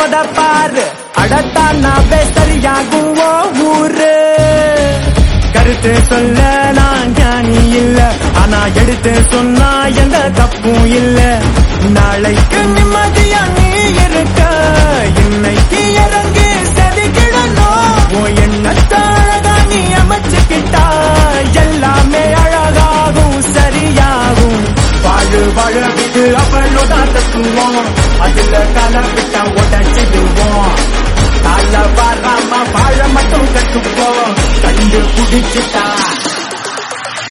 போட பாரு அடத்தானாவே சரியாகும் ஓ ஊரு கருத்து சொல்ல நான் ஞானி இல்ல ஆனா எடுத்து சொன்னா எந்த தப்பும் இல்ல நாளைக்கு நிம்மதியா நீ இருக்க இன்னைக்கு இறங்கி செதுக்கிடணும் உன் எண்ணத்தை அழகா நீ அமைச்சுக்கிட்டா எல்லாமே அழகாகும் சரியாகும் வாழு வாழ இது அவளோட தத்துவம்